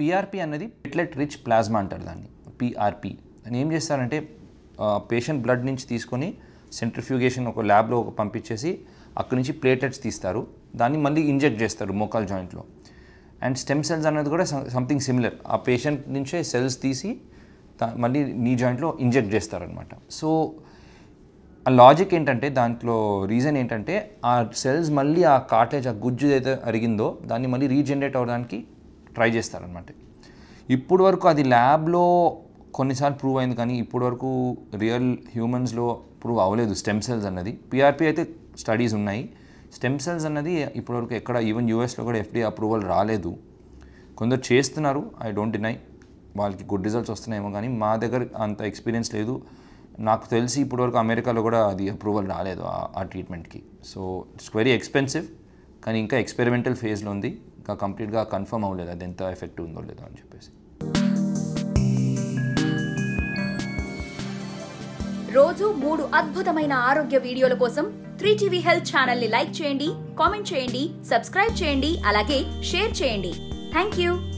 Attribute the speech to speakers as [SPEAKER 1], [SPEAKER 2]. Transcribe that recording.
[SPEAKER 1] PRP అన్నది platelet rich plasma అంటారు దాన్ని పిఆర్పి దాన్ని ఏం చేస్తారంటే పేషెంట్ బ్లడ్ నుంచి తీసుకొని సెంట్రిఫ్యూగేషన్ ఒక ల్యాబ్లో ఒక పంపించేసి అక్కడి నుంచి ప్లేటెట్స్ తీస్తారు దాన్ని మళ్ళీ ఇంజెక్ట్ చేస్తారు మోకాల్ జాయింట్లో అండ్ స్టెమ్ సెల్స్ అనేది కూడా సంథింగ్ సిమిలర్ ఆ పేషెంట్ నుంచే సెల్స్ తీసి దా- మళ్ళీ నీ జాయింట్లో ఇంజెక్ట్ చేస్తారనమాట సో ఆ లాజిక్ ఏంటంటే దాంట్లో రీజన్ ఏంటంటే ఆ సెల్స్ మళ్ళీ ఆ కాటేజ్ ఆ గుజ్జు ఏదైతే అరిగిందో దాన్ని మళ్ళీ రీజనరేట్ అవ్వడానికి ట్రై చేస్తారనమాట ఇప్పుడు వరకు అది ల్యాబ్లో కొన్నిసార్లు ప్రూవ్ అయింది కానీ ఇప్పుడు వరకు రియల్ హ్యూమన్స్లో ప్రూవ్ అవ్వలేదు స్టెమ్ సెల్స్ అన్నది పిఆర్పి అయితే స్టడీస్ ఉన్నాయి స్టెమ్ సెల్స్ అన్నది ఇప్పటివరకు ఎక్కడ ఈవెన్ యూఎస్లో కూడా ఎఫ్డీ అప్రూవల్ రాలేదు కొందరు చేస్తున్నారు ఐ డోంట్ డినై వాళ్ళకి గుడ్ రిజల్ట్స్ వస్తున్నాయేమో కానీ మా దగ్గర అంత ఎక్స్పీరియన్స్ లేదు నాకు తెలిసి ఇప్పటివరకు అమెరికాలో కూడా అది అప్రూవల్ రాలేదు ఆ- ఆ ట్రీట్మెంట్కి సో ఇట్స్ వెరీ ఎక్స్పెన్సివ్ కానీ ఇంకా ఎక్స్పెరిమెంటల్ ఫేజ్లో ఉంది ఇంకా కంప్లీట్గా కన్ఫర్మ్ అవ్వలేదు అది ఎంత ఎఫెక్టివ్ ఉందో లేదో అని చెప్పేసి
[SPEAKER 2] రోజు మూడు అద్భుతమైన ఆరోగ్య వీడియోల కోసం త్రీ టీవీ హెల్త్ ఛానల్ ని లైక్ చేయండి కామెంట్ చేయండి సబ్స్క్రైబ్ చేయండి అలాగే షేర్ చేయండి థ్యాంక్ యూ